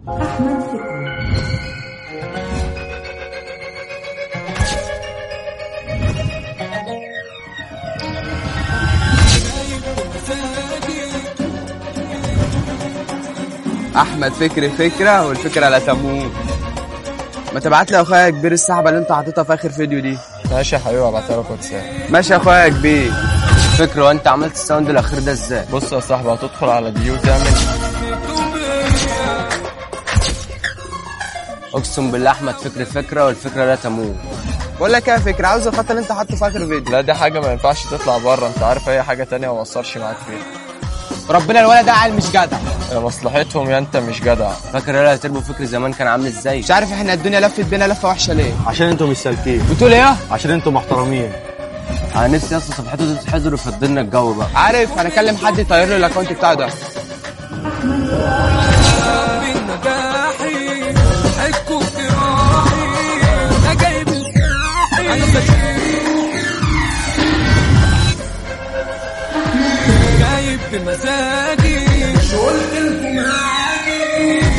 أحمد فكري احمد فكري فكره والفكره لا تموت ما تبعت لي يا اخويا يا كبير السحبه اللي انت حاططها في اخر فيديو دي ماشي يا حبيبي ابعتها لك واتساب ماشي يا اخويا يا كبير فكره وانت عملت الساوند الاخير ده ازاي بص يا صاحبي هتدخل على دي وتعمل اقسم بالله احمد فكري فكره والفكره لا تموت بقول لك ايه يا فكره عاوز الخط اللي انت حاطه في اخر فيديو لا دي حاجه ما ينفعش تطلع بره انت عارف اي حاجه تانية ما وصلش معاك فيها ربنا الولد ده عيل مش جدع يا مصلحتهم يا انت مش جدع فاكر يا تربو فكري زمان كان عامل ازاي مش عارف احنا الدنيا لفت بينا لفه وحشه ليه عشان انتم مش سالكين بتقول ايه عشان انتم محترمين انا نفسي اصلا صفحته دي تتحضر ويفضلنا الجو بقى عارف انا اكلم حد يطير لي الاكونت بتاعه ده نجاحي حكوا في راحي انا جايب الساحي انا بشيل جايب بمزاجي مش قلت لكم هاجي